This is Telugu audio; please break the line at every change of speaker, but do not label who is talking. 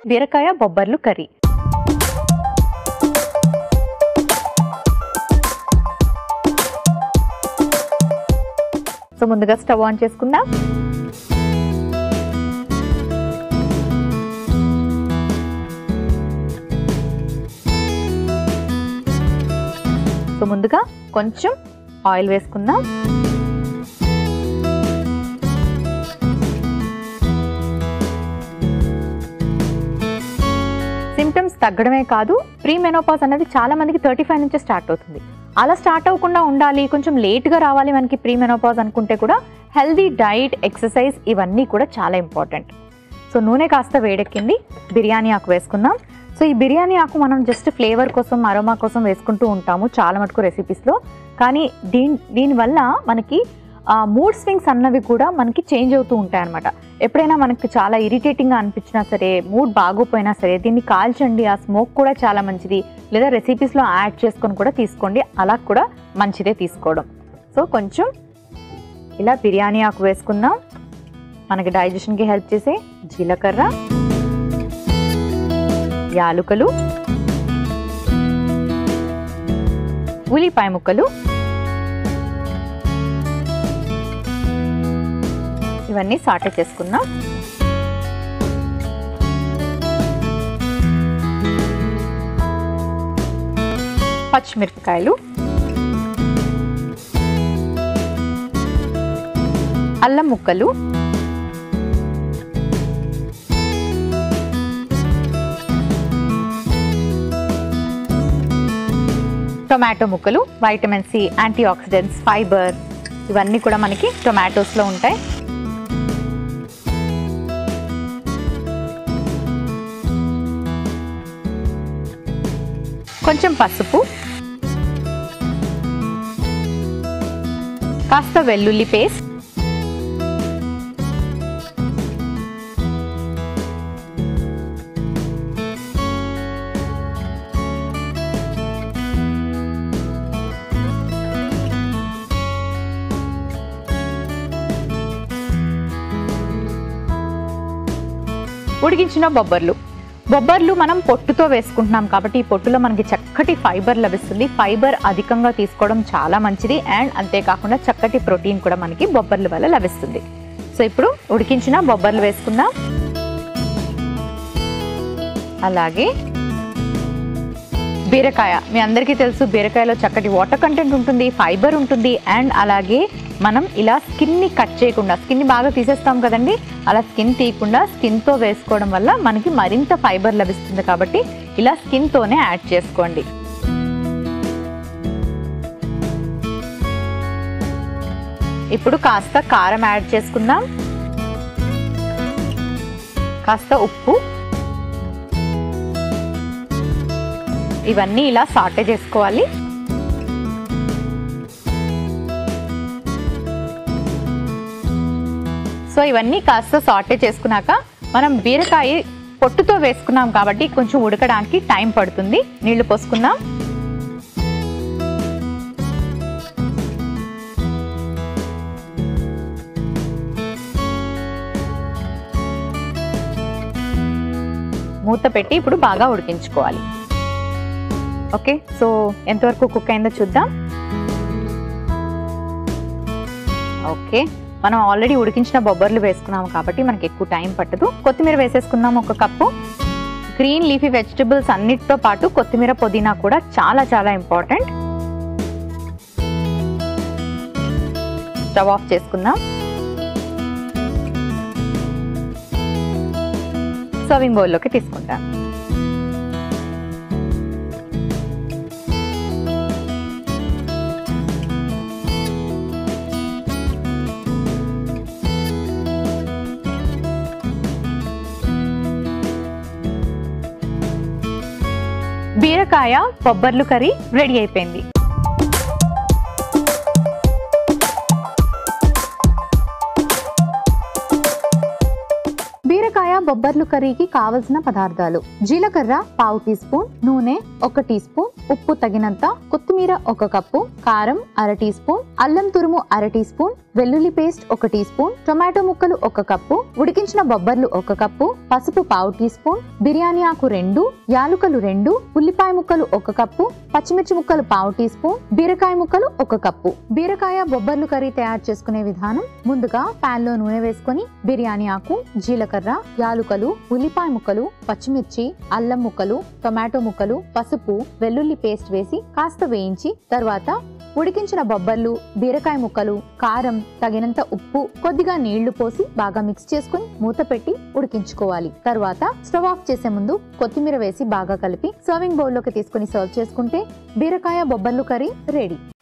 బీరకాయ బొబ్బర్లు కర్రీ సో ముందుగా స్టవ్ ఆన్ చేసుకుందాం సో ముందుగా కొంచెం ఆయిల్ వేసుకుందాం సిమ్టమ్స్ తగ్గడమే కాదు ప్రీ మెనోపాజ్ అనేది చాలా మందికి థర్టీ ఫైవ్ నుంచి స్టార్ట్ అవుతుంది అలా స్టార్ట్ అవ్వకుండా ఉండాలి కొంచెం లేట్గా రావాలి మనకి ప్రీ మెనోపాజ్ అనుకుంటే కూడా హెల్దీ డైట్ ఎక్సర్సైజ్ ఇవన్నీ కూడా చాలా ఇంపార్టెంట్ సో నూనె కాస్త వేడెక్కింది బిర్యానీ ఆకు వేసుకుందాం సో ఈ బిర్యానీ ఆకు మనం జస్ట్ ఫ్లేవర్ కోసం అరోమా కోసం వేసుకుంటూ ఉంటాము చాలా మటుకు రెసిపీస్లో కానీ దీని దీనివల్ల మనకి మూడ్ స్వింగ్స్ అన్నవి కూడా మనకి చేంజ్ అవుతూ ఉంటాయి అనమాట ఎప్పుడైనా మనకి చాలా ఇరిటేటింగ్గా అనిపించినా సరే మూడ్ బాగోపోయినా సరే దీన్ని కాల్చండి ఆ స్మోక్ కూడా చాలా మంచిది లేదా రెసిపీస్లో యాడ్ చేసుకొని కూడా తీసుకోండి అలా కూడా మంచిదే తీసుకోవడం సో కొంచెం ఇలా బిర్యానీ ఆకు వేసుకుందాం మనకి డైజెషన్కి హెల్ప్ చేసే జీలకర్ర యాలుకలు ఉల్లిపాయ ముక్కలు ఇవన్నీ సాటే చేసుకుందాం పచ్చిమిరపకాయలు అల్లం ముక్కలు టొమాటో ముక్కలు vitamin C antioxidants fibre ఇవన్నీ కూడా మనకి టొమాటోస్లో ఉంటాయి కొంచెం పసుపు కాస్త వెల్లుల్లి పేస్ట్ ఉడికించిన బొబ్బర్లు బొబ్బర్లు మనం పొట్టుతో వేసుకుంటున్నాం కాబట్టి ఈ పొట్టులో మనకి చక్కటి ఫైబర్ లభిస్తుంది ఫైబర్ అధికంగా తీసుకోవడం చాలా మంచిది అండ్ అంతేకాకుండా చక్కటి ప్రోటీన్ కూడా మనకి బొబ్బర్ల వల్ల లభిస్తుంది సో ఇప్పుడు ఉడికించిన బొబ్బర్లు వేసుకుందాం అలాగే బీరకాయ మీ అందరికీ తెలుసు బీరకాయలో చక్కటి వాటర్ కంటెంట్ ఉంటుంది ఫైబర్ ఉంటుంది అండ్ అలాగే మనం ఇలా స్కిన్ని కట్ చేయకుండా స్కిన్ని బాగా తీసేస్తాం కదండి అలా స్కిన్ తీయకుండా స్కిన్తో వేసుకోవడం వల్ల మనకి మరింత ఫైబర్ లభిస్తుంది కాబట్టి ఇలా స్కిన్తోనే యాడ్ చేసుకోండి ఇప్పుడు కాస్త కారం యాడ్ చేసుకుందాం కాస్త ఉప్పు ఇవన్నీ ఇలా సాటే చేసుకోవాలి సో ఇవన్నీ కాస్త సాటే చేసుకున్నాక మనం బీరకాయ పొట్టుతో వేసుకున్నాం కాబట్టి కొంచెం ఉడకడానికి టైం పడుతుంది నీళ్లు పోసుకుందాం మూత పెట్టి ఇప్పుడు బాగా ఉడికించుకోవాలి ఓకే సో ఎంతవరకు కుక్ అయిందో చూద్దాం ఓకే మనం ఆల్రెడీ ఉడికించిన బొబ్బర్లు వేసుకున్నాము కాబట్టి మనకి ఎక్కువ టైం పట్టదు కొత్తిమీర వేసేసుకుందాం ఒక కప్పు గ్రీన్ లీఫీ వెజిటబుల్స్ అన్నిటితో పాటు కొత్తిమీర పుదీనా కూడా చాలా చాలా ఇంపార్టెంట్ స్టవ్ ఆఫ్ చేసుకుందాం సర్వింగ్ బౌల్లోకి తీసుకుంటాం బీరకాయ బొబ్బర్లు కర్రీ రెడీ అయిపోయింది బీరకాయ బొబ్బర్లు కర్రీకి కావలసిన పదార్థాలు జీలకర్ర పావు టీ స్పూన్ నూనె ఒక టీ స్పూన్ ఉప్పు తగినంత కొత్తిమీర ఒక కప్పు కారం అర టీ స్పూన్ అల్లం తురుము అర టీ స్పూన్ వెల్లుల్లి పేస్ట్ ఒక టీ స్పూన్ టొమాటో ముక్కలు ఒక కప్పు ఉడికించిన బొబ్బర్లు ఒక కప్పు పసుపు పావు టీ స్పూన్ బిర్యానీ ఆకు రెండు యాలుకలు రెండు ఉల్లిపాయ ముక్కలు ఒక కప్పు పచ్చిమిర్చి ముక్కలు పావు టీ స్పూన్ బీరకాయ ముక్కలు ఒక కప్పు బీరకాయ బొబ్బర్లు కర్రీ తయారు చేసుకునే విధానం ముందుగా పాన్ లో నూనె వేసుకొని బిర్యానీ ఆకు జీలకర్ర యాలుకలు ఉల్లిపాయ ముక్కలు పచ్చిమిర్చి అల్లం ముక్కలు టొమాటో ముక్కలు పసుపు వెల్లుల్లి పేస్ట్ వేసి కాస్త వేయించి తర్వాత ఉడికించిన బొబ్బర్లు బీరకాయ ముక్కలు కారం తగినంత ఉప్పు కొద్దిగా నీళ్లు పోసి బాగా మిక్స్ చేసుకుని మూత పెట్టి ఉడికించుకోవాలి తర్వాత స్టవ్ ఆఫ్ చేసే ముందు కొత్తిమీర వేసి బాగా కలిపి సర్వింగ్ బౌల్లోకి తీసుకుని సర్వ్ చేసుకుంటే బీరకాయ బొబ్బర్లు కర్రీ రెడీ